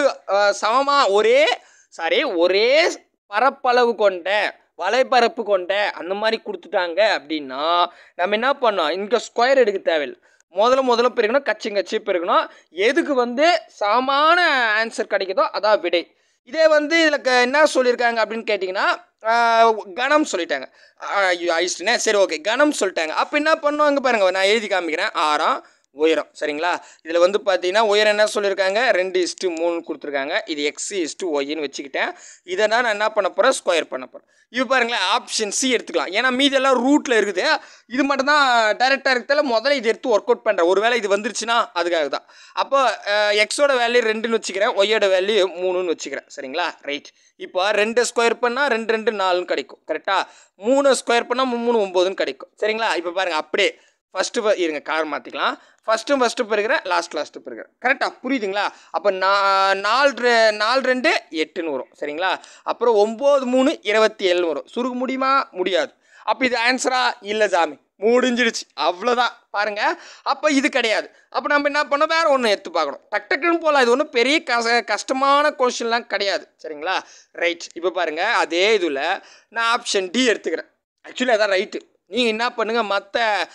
சமமாக ஒரே சாரி ஒரே பரப்பளவு கொண்ட வலைப்பரப்பு கொண்ட அந்த மாதிரி கொடுத்துட்டாங்க அப்படின்னா நம்ம என்ன பண்ணோம் இங்கே ஸ்கொயர் எடுக்க தேவையில்லை முதல்ல முதல்ல பெருக்கணும் கச்சி கச்சி பெருக்கணும் எதுக்கு வந்து சமமான ஆன்சர் கிடைக்குதோ அதான் விடை இதே வந்து இதில் க என்ன சொல்லியிருக்காங்க அப்படின்னு கேட்டிங்கன்னா ஆஹ், கணம் சொல்லிட்டாங்க ஐஸ்டுனே சரி ஓகே கணம் சொல்லிட்டாங்க அப்போ என்ன பண்ணுவாங்க பாருங்க நான் எழுதி காமிக்கிறேன் ஆறாம் உயரம் சரிங்களா இதில் வந்து பார்த்தீங்கன்னா உயரம் என்ன சொல்லியிருக்காங்க ரெண்டு இஸ்ட்டு மூணு கொடுத்துருக்காங்க இது எக்ஸ் இஸ்ட்டு ஒய்ன்னு வச்சுக்கிட்டேன் இதை தான் நான் என்ன பண்ண போகிறேன் ஸ்கொயர் பண்ண போகிறேன் இது பாருங்களேன் ஆப்ஷன் சி எடுத்துக்கலாம் ஏன்னா மீதி எல்லாம் ரூட்டில் இருக்குது இது மட்டும் தான் டைரெக்டாக இருக்கிறதால முதல்ல இது எடுத்து ஒர்க் அவுட் பண்ணுறேன் ஒருவேளை இது வந்துருச்சுன்னா அதுக்காக தான் அப்போ எக்ஸோட வேல்யூ ரெண்டுன்னு வச்சுக்கிறேன் ஒய்யோட வேல்யூ மூணுன்னு வச்சுக்கிறேன் சரிங்களா ரைட் இப்போ ரெண்டு ஸ்கொயர் பண்ணால் ரெண்டு ரெண்டு நாலுன்னு கிடைக்கும் கரெக்டாக மூணு ஸ்கொயர் பண்ணால் மூணு ஒம்போதுன்னு கிடைக்கும் சரிங்களா இப்போ பாருங்கள் அப்படியே ஃபஸ்ட்டு இருங்க கார் மாற்றிக்கலாம் ஃபஸ்ட்டு ஃபஸ்ட்டு பெருக்கிறேன் லாஸ்ட் லாஸ்ட்டு பெருக்கிறேன் கரெக்டாக புரியுதுங்களா அப்போ நான் நாலு ரெ- நாலு ரெண்டு எட்டுன்னு வரும் சரிங்களா அப்புறம் ஒம்பது மூணு இருபத்தி ஏழுன்னு வரும் சுருக்க முடியுமா முடியாது அப்போ இது ஆன்சரா இல்லை சாமி முடிஞ்சிடுச்சு அவ்வளோதான் பாருங்க அப்போ இது கிடையாது அப்போ நம்ம என்ன பண்ணோம் வேற ஒன்று எடுத்து பார்க்கணும் டக் டக்குன்னு போகலாம் இது ஒன்றும் பெரிய கச கஷ்டமான கொஷின்லாம் கிடையாது சரிங்களா ரைட் இப்போ பாருங்க அதே இதில் நான் ஆப்ஷன் டி எடுத்துக்கிறேன் ஆக்சுவலி அதான் ரைட்டு நீங்கள் என்ன பண்ணுங்கள் மற்ற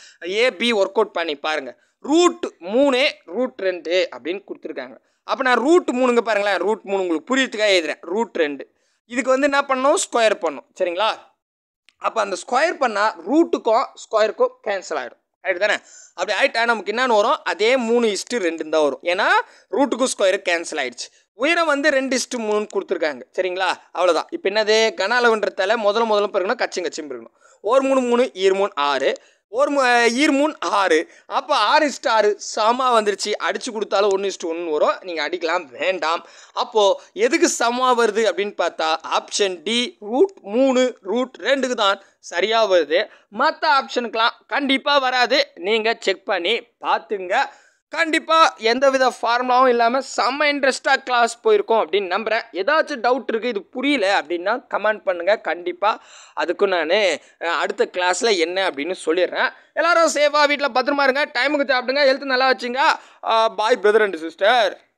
ஏபி ஒர்க் அவுட் பண்ணி பாருங்கள் ரூட் மூணு ரூட் ரெண்டு அப்படின்னு கொடுத்துருக்காங்க அப்போ நான் ரூட் மூணுங்க பாருங்களேன் ரூட் மூணு உங்களுக்கு புரியறதுக்காக எழுதுறேன் ரூட் ரெண்டு இதுக்கு வந்து என்ன பண்ணணும் ஸ்கொயர் பண்ணணும் சரிங்களா அப்போ அந்த ஸ்கொயர் பண்ணால் ரூட்டுக்கும் ஸ்கொயருக்கும் கேன்சல் ஆகிடும் ரைட் தானே அப்படி ஆகிட்டா நமக்கு என்னென்னு வரும் அதே மூணு இஸ்ட்டு ரெண்டு தான் வரும் ஏன்னா ரூட்டுக்கும் ஸ்கொயருக்கு கேன்சல் ஆயிடுச்சு உயரம் வந்து ரெண்டு இஸ்ட்டு மூணுன்னு கொடுத்துருக்காங்க சரிங்களா அவ்வளோதான் இப்போ என்னது கன அளவுன்றதால முதல்ல முதல்ல பிறக்கணும் கச்சும் கச்சும் பிறக்கணும் ஒரு மூணு மூணு ஈர் மூணு ஆறு ஒரு மு- ஈர் மூணு ஆறு அப்போ ஆறு இஸ்ட்டு ஆறு சமா வந்துருச்சு அடிச்சு கொடுத்தாலும் ஒன்று இஸ்ட்டு ஒன்று வரும் நீங்கள் அடிக்கலாம் வேண்டாம் அப்போது எதுக்கு சமா வருது அப்படின்னு பார்த்தா ஆப்ஷன் டி ரூட் மூணு ரூட் ரெண்டுக்கு தான் சரியாக வருது மற்ற ஆப்ஷனுக்கெலாம் கண்டிப்பாக வராது நீங்கள் செக் பண்ணி பார்த்துங்க கண்டிப்பாக எந்தவித ஃபார்முலாவும் இல்லாமல் செம்ம இன்ட்ரெஸ்டாக கிளாஸ் போயிருக்கோம் அப்படின்னு நம்புகிறேன் ஏதாச்சும் டவுட் இருக்குது இது புரியல அப்படின்னா கமெண்ட் பண்ணுங்கள் கண்டிப்பாக அதுக்கும் நான் அடுத்த கிளாஸில் என்ன அப்படின்னு சொல்லிடுறேன் எல்லாரும் சேஃபாக வீட்டில் பத்திரமா இருங்க டைமுக்கு சாப்பிடுங்க ஹெல்த் நல்லா வச்சுங்க பாய் பிரதர் அண்ட் சிஸ்டர்